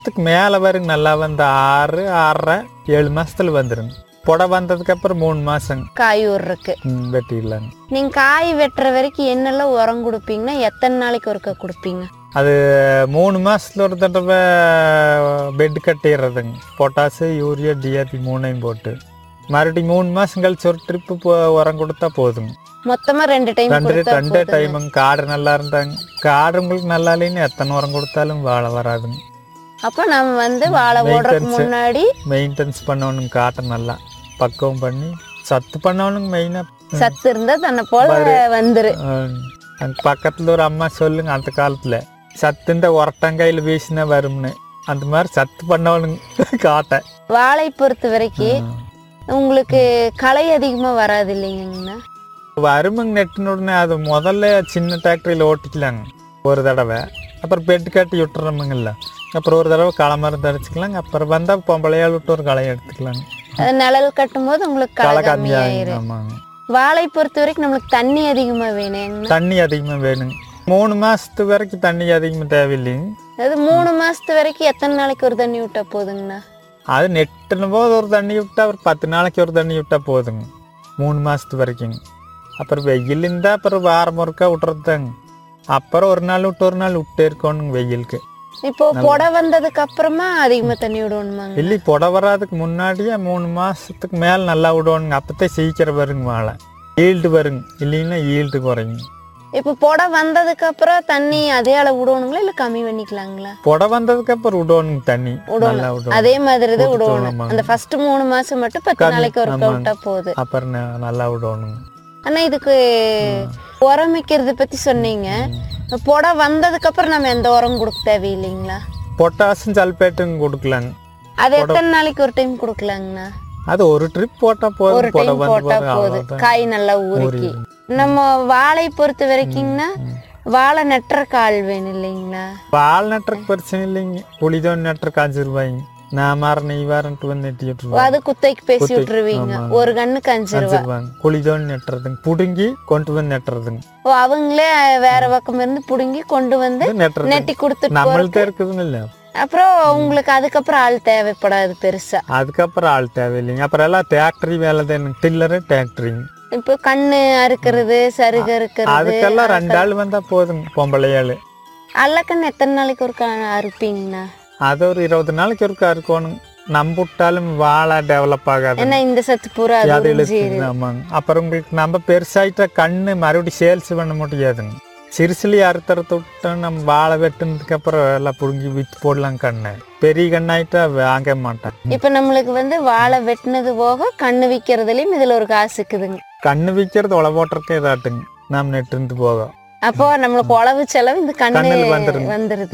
இதுக்கு மேலே வருங்க நல்லா வந்து ஆறு ஆறரை ஏழு மாசத்துல வந்துருங்க புடை வந்ததுக்கு அப்புறம் மூணு மாசங்க காய் விடுறதுக்கு ம், வெட்டிடலாங்க நீங்க காய் வெட்டுற வரைக்கும் என்னெல்லாம் உரம் கொடுப்பீங்கன்னா எத்தனை நாளைக்கு ஒருக்கா கொடுப்பீங்க அது மூணு மாசத்துல ஒரு தடவை பெட் கட்டிடுறதுங்க பொட்டாசு யூரியா டிஏபி மூணையும் போட்டு மறுபடியும் மூணு மாசம் கழிச்சு ஒரு ட்ரிப்பு உரம் கொடுத்தா போதுங்க மொத்தமா ரெண்டு டைம் ரெண்டு கொடுத்தா ரெண்டே போதுங்க. டைமுங்க காடு நல்லா இருந்தாங்க காடு உங்களுக்கு நல்லா இல்லைன்னு எத்தனை உரம் கொடுத்தாலும் வாழை வராதுங்க அப்ப நம்ம வந்து வாழை ஓடுறதுக்கு Maintenance. முன்னாடி மெயின்டெனன்ஸ் பண்ணணுங்க காட்டை நல்லா பக்குவம் பண்ணி சத்து பண்ணணுங்க மெயினாக சத்து இருந்தா தன்னை போல வந்துரு அங்க பக்கத்துல ஒரு அம்மா சொல்லுங்க அந்த காலத்துல சத்துந்த உரட்டங்கையில் வீசினா வரும்னு அந்த மாதிரி சத்து பண்ணவனுங்க காட்டை வாழை பொறுத்த வரைக்கும் உங்களுக்கு களை அதிகமா வராது இல்லைங்கண்ணா வருமுங்க நெட்டின உடனே அது முதல்ல சின்ன டிராக்டரியில் ஓட்டிக்கலாங்க ஒரு தடவை அப்புறம் பெட் கட்டி விட்டுறோமுங்கல்ல அப்புறம் ஒரு தடவை களை மருந்து அடிச்சுக்கலாங்க அப்புறம் வந்தால் பொம்பளையால் விட்டு ஒரு களை எடுத்துக்கலாங்க அது நிழல் கட்டும் போது உங்களுக்கு களை களை கம்மியாயிரும் கம்மியாகும் ஆமாங்க வாழை பொறுத்த வரைக்கும் நம்மளுக்கு தண்ணி அதிகமா வேணுங்கண்ணா தண்ணி அதிகமாக வேணுங்க மூணு மாசத்து வரைக்கும் தண்ணி அதிகமாக தேவையில்லைங்க அது மூணு மாசத்து வரைக்கும் எத்தனை நாளைக்கு ஒரு தண்ணி விட்டா போதுங்கண்ணா அது நெட்டுன போது ஒரு தண்ணி விட்டா ஒரு பத்து நாளைக்கு ஒரு தண்ணி விட்டா போதுங்க மூணு மாசத்து வரைக்குங்க அப்புறம் வெயில் இருந்தால் அப்புறம் வாரம் ஒருக்கா விட்டுறதுதாங்க அப்புறம் ஒரு நாள் விட்டு ஒரு நாள் விட்டே இருக்கணுங்க வெயிலுக்கு இப்போ புடை வந்ததுக்கு அப்புறமா அதிகமா தண்ணி விடணுமாங்க இல்லை புடை வராதுக்கு முன்னாடியே மூணு மாசத்துக்கு மேலே நல்லா விடணுங்க அப்போதான் சீக்கிரம் வருங்க வாழை ஈல்டு வருங்க இல்லைன்னா ஈல்டு குறையுங்க இப்போ புடை வந்ததுக்கு அப்புறம் தண்ணி அதே அளவு விடணுங்களா இல்ல கம்மி பண்ணிக்கலாங்களா புடை வந்ததுக்கு அப்புறம் விடணுங்க தண்ணி நல்லா விடணும் அதே மாதிரி தான் விட்டுட்டு விடணும் ஆமாங்க. அந்த ஃபர்ஸ்ட் மூணு மாசம் மட்டும் பத்து கம்மி, நாளைக்கு ஒரு ஆமாங்க. விட்டா போகுது அப்புறம் ந- நல்லா விடணுங்க ஆனா இதுக்கு உரம் வைக்கிறது பத்தி சொன்னீங்க புடை வந்ததுக்கு அப்புறம் நம்ம எந்த உரம் கொடுக்க தேவையில்லைங்களா பொட்டாசும் சல்பேட்டும் கொடுக்கலாங்க அது எத்தனை நாளைக்கு ஒரு டைம் கொடுக்கலாங்கண்ணா அது ஒரு ட்ரிப் போட்டா ஒரு போதும் புடை டைம் வந்து போட்டா போதும் போதும் அவ்வளோதான் காய் நல்லா ஊறிக்கி நம்ம வாழை பொறுத்த வரைக்கும்னா வாழை நட்டுற கால் வேணும் இல்லைங்களா வால் நட்டுறதுக்கு பிரச்சனை இல்லைங்க புளிதோன் நட்டுறக்கு அஞ்சு ரூபாய்ங்க நான் மாற நீ வாரன்ட்டு வந்து நெட்டி விட்டுருவாங்க அது குத்தைக்கு பேசி குத்தைக்கு, விட்டுருவீங்க ஆமாங்க. ஒரு கண்ணுக்கு அஞ்சு அஞ்சு ரூபா ரூபாங்க குளிதோன் நட்டுறதுங்க புடுங்கி கொண்டு வந்து நட்டுறதுங்க ஓ அவங்களே வேற பக்கம் இருந்து புடுங்கி கொண்டு வந்து இது நட்டுறது நெட்டி கொடுத்துட்டு நம்மள்ட்ட இருக்குதுங்க இல்ல அப்புறம் உங்களுக்கு அதுக்கப்புறம் ஆள் தேவைப்படாது பெருசா அதுக்கப்புறம் ஆள் தேவையில்லைங்க அப்புறம் எல்லாம் டிராக்டரி வேலை தான் டில்லரு டிராக்டரிங்க இப்போ கண்ணு அறுக்கிறது சருக அறுக்கிறது அதுக்கெல்லாம் ரெண்டு ஆள் வந்தா போதுங்க பொம்பளை ஆள் அல்லக்கண்ணு எத்தனை நாளைக்கு ஒரு அறுப்பீங்கண்ணா அது ஒரு இருபது நாளைக்கு ஒருக்கா இருக்கணும் நம்ம விட்டாலும் வாழை டெவலப் ஆகாது ஏன்னா இந்த சத்து பூரா அது அது உறிஞ்சி இழுத்துக்குது, ஆமாங்க அப்புறம் உங்களுக்கு நம்ம பெருசாயிட்டா கண்ணு மறுபடியும் சேல்ஸ் பண்ண முடியாதுங்க சிறுசுலி அறுத்தறத விட்டு நம்ம வாழை வெட்டுனதுக்கு அப்புறம் எல்லாம் புடுங்கி வித்து போடலாம் கண்ணு பெரிய கண்ணாயிட்டா வாங்க மாட்டேன் இப்ப நம்மளுக்கு வந்து வாழை வெட்டினது போக கண்ணு விக்கிறதுலயும் இதுல ஒரு காசு இருக்குதுங்க கண்ணு விற்கிறது உழ போட்டுறக்கே இதாட்டுங்க நாம் நெட்டு போக அப்போ நம்மளுக்கு உழவு செலவு இந்த கண்ணு கண்ணுல வந்துருங்க. வந்துருது